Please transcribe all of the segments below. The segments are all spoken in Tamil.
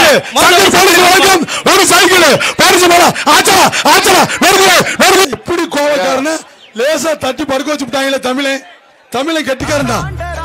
சங்கர் போலீஸ் வழக்கம் ஒரு சைக்கிள் பரிசு போல ஆச்சா ஆச்சா நெருங்கு நெருங்கு இப்படி கோவக்காரன லேசா தட்டி படுக்க வச்சு விட்டாங்களே தமிழே தமிழை கெட்டிக்காரன்டா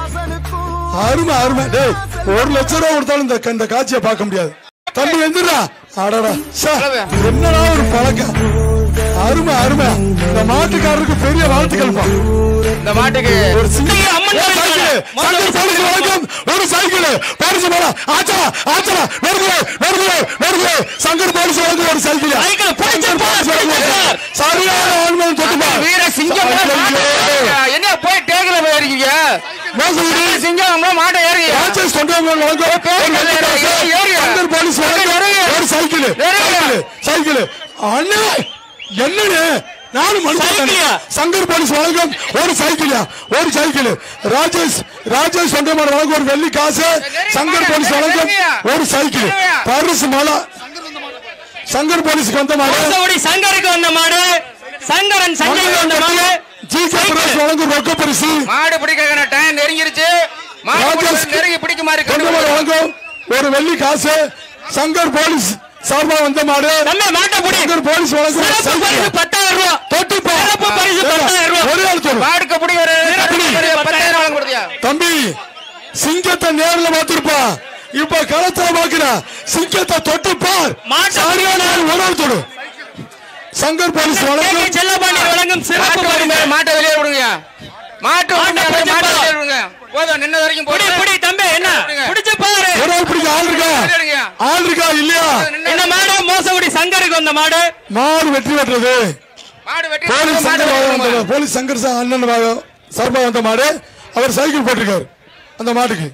அருமை அருமை டேய் ஒரு லட்சம் ரூபா கொடுத்தாலும் இந்த இந்த காட்சியை பார்க்க முடியாது தம்பி எந்திரா அடடா ச்சே, என்னடா ஒரு பழக்கம் அருமை அருமை இந்த மாட்டுக்காரருக்கு பெரிய வாழ்த்துக்கள்ப்பா இந்த மாட்டுக்கு ஒரு சின்ன அம்மன் ஒரு கோயில் சைக்கிள், முதல்ல சங்கர் போலீஸ் வழக்கம் ஒரு சைக்கிள் பரிசு போல ஆச்சா ஆச்சா நெருங்கு நெருங்கு நெருங்கு சங்கர் போலீஸ் வழக்கம் ஒரு சைக்கிள் சைக்கிள் பிடிச்சு சங்கர் போலீஸ் பார், வழக்கம் பிடிச்சு பார். சரியான ஆண்மன் தொட்டுப்பா வீர சிங்கம் என்ன போய் டேகுல போய் இருக்கீங்க மோசடி சிங்கம் மாட்டை ஏறுங்க ராஜேஷ் தொண்டமான் வழங்கும் ஒரு வெள்ளி காசு. ஏறுங்க. சங்கர் போலீஸ் வழங்கும் ஏறுங்க. ஒரு சைக்கிள் ஏறுங்க. சைக்கிள் சைக்கிள் அண்ணே என்னண்ணே நானும் மனுஷன் சைக்கிளா? சங்கர் போலீஸ் வழங்கும் ஒரு சைக்கிளா ஒரு சைக்கிள் ராஜேஷ் ராஜேஷ் தொண்டமான் வழங்கும் ஒரு வெள்ளி காசு சங்கர் போலீஸ் வழங்கும் ஒரு சைக்கிள் பரிசு மலை சங்கர் போலீஸ்க்கு வந்த மாதிரி மோசடி சங்கருக்கு வந்த மாடு சங்கரன் சங்கைக்கு வந்த மாடு ஜி கே பிரகாஷ் வழங்கும் ரொக்க பரிசு மாடு பிடிக்கிற டைம் நெருங்கிருச்சு மாடு ராஜேஷ் பிடிக்கிறது நெருங்கி பிடிக்க மாதிரி தொண்டமான் வழங்கும் ஒரு வெள்ளி காசு சங்கர் போலீஸ் சார்பா வந்த மாடு நம்ம மாட்டை பிடி சங்கர் போலீஸ் வழங்கும் ஒரு சிறப்பு பரிசு சைக்கிள். பத்தாயிரம் ரூபாய் தொட்டுப்பா. சிறப்பு பரிசு பத்தாயிரம் ரூபாய் ஒரே ஆள் சொல்லு. மாடுக்கு பிடிக்கிற பத்தாயிரம் வழங்க கொடுத்தியா தம்பி சிங்கத்தை நேர்ல பார்த்திருப்பா இப்ப களத்துல பாக்குற சிங்கத்தை தொட்டு பார் மாட்டை சரியான ஆள் ஒரு ஆள் தொடு சங்கர் போலீஸ் கேகே வழங்கும் செல்லப்பாண்டி வழங்கும் சிறப்பு மாட்டு பரிசு வரும் மாட்டை வெளியே விடுங்க மாட்டு மாட்டை வரும், பிடிச்சு மாட்டை பா. வெளியே விடுங்க போதும் நின்ன வரைக்கும் புடி போடு புடி தம்பி என்ன பிடிச்சு பாரு ஒரு ஆள் பிடிக்க ஆள் இருக்கா வெளியே ஆள் இருக்கா இல்லையா இந்த மாடு மோசடி சங்கருக்கு வந்த மாடு மாடு வெற்றி பெற்றது மாடு வெட்டி போலீஸ் மாடு சங்கர் வெளியே வந்த விடுங்க. போலீஸ் சங்கர் சா- அண்ணன் வா- சார்பா வந்த மாடு அவர் சைக்கிள் போட்டிருக்காரு அந்த மாட்டுக்கு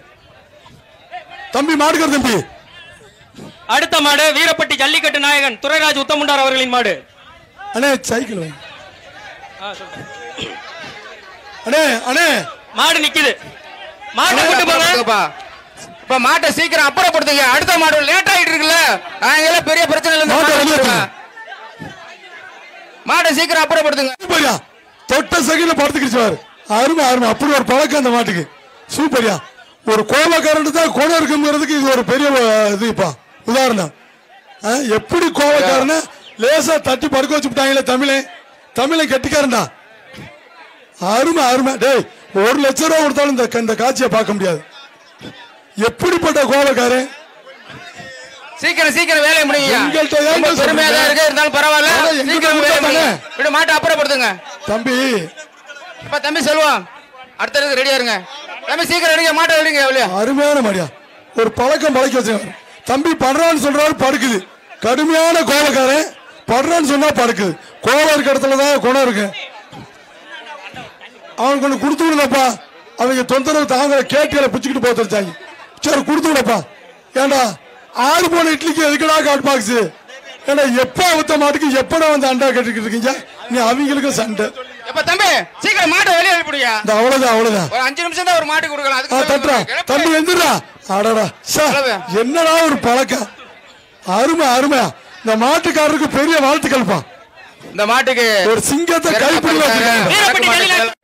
தம்பி மாட்டுக்கார் தம்பி அடுத்த மாடு வீரப்பட்டி ஜல்லிக்கட்டு நாயகன் துரைராஜ் உத்தமுண்டார் அவர்களின் மாடு அண்ணே சைக்கிள் வாங்க. அண்ணே அண்ணே மாடு நிக்குது மாட்டை கூட்டு போங்க கொடுங்கப்பா. இப்ப மாட்டை சீக்கிரம் அப்புறப்படுத்துங்க அடுத்த மாடு லேட் ஆயிட்டு இருக்குல்ல நாங்க எல்லாம் பெரிய பிரச்சனை இல்ல இந்த மாட்டை மாட்டை வெளியே விட்டுருங்க. மாட்டை சீக்கிரம் அப்புறப்படுத்துங்க சூப்பர்யா தொட்ட செகண்ட்ல படுத்துக்கிச்சு பாரு அருமை அருமை அப்படி ஒரு பழக்கம் அந்த மாட்டுக்கு சூப்பர்யா ஒரு கோபக்காரன் தான் குணம் இருக்குங்கிறதுக்கு இது ஒரு பெரிய அஹ், இதுப்பா உதாரணம் அஹ், எப்படி கோபக்காரன லேசா தட்டி படுக்க வச்சு விட்டாங்களே தமிழே தமிழை கெட்டிக்காரன்டா அருமை அருமை டேய் ஒரு லட்சம் ரூபா கொடுத்தாலும் இந்த இந்த காட்சியை பார்க்க முடியாது எப்படிப்பட்ட கோபக்காரன் சீக்கிரம் சீக்கிரம் வேலையை முடிங்க எங்கள்ட்ட ஏன் ரொம்ப பேசுறீங்க? பெருமையா தான் இருக்கு இருந்தாலும் பரவாயில்ல அதான் எங்கள்ட்ட சீக்கிரம் வேலையை கொடுத்தா முடிங்க தானே? விடு மாட்டை அப்புறப்படுத்துங்க தம்பி இப்ப தம்பி செல்வம் அடுத்த இதுக்கு ரெடியா இருங்க தம்பி சீக்கிரம் எடுங்க மாட்டை எடுங்க எவ்வளோ அருமையான மாடியா ஒரு பழக்கம் பழக்கி வச்சுங்க தம்பி படுறான்னு சொல்றாரு படுக்குது கடுமையான கோபக்காரன் படுறான்னு சொன்னா படுக்குது கோபம் இருக்க இடத்துல தான் குணம் இருக்கு அவனுக்கு ஒண்ணு கொடுத்து விடுங்கப்பா அவங்க தொந்தரவு தாங்க கேட்டியில பிச்சுக்கிட்டு போக தெரிஞ்சாங்க சரி கொடுத்து விடப்பா ஏண்டா ஆறு போன இட்லிக்கு எதுக்குடா காட் பாக்ஸ் ஏண்டா எப்ப அவுத்த மாட்டுக்கு எப்படா வந்து அண்டா கேட்டுக்கிட்டு இருக்கீங்க நீ அவங்களுக்கு சண்டை இப்ப தம்பி சீக்கிரம் மாட்டை வெளியே அனுப்பிடுங்க இந்த அவ்வளவுதான் அவ்வளவுதான் ஒரு அஞ்சு நிமிஷம் தான் ஒரு மாட்டு கொடுக்கலாம் ஆ, அதுக்கு தட்டுறா கிளம்பு. தம்பி எந்திரா அடடா ச்சே, கிளம்பு. என்னடா ஒரு பழக்கம் அருமை அருமை இந்த மாட்டுக்காரருக்கு பெரிய வாழ்த்துக்கள்ப்பா இந்த மாட்டுக்கு ஒரு சிங்கத்தை கைப்பிடி வச்சிருக்காங்க வீரப்பட்டி ஜல்லிக்கட்டு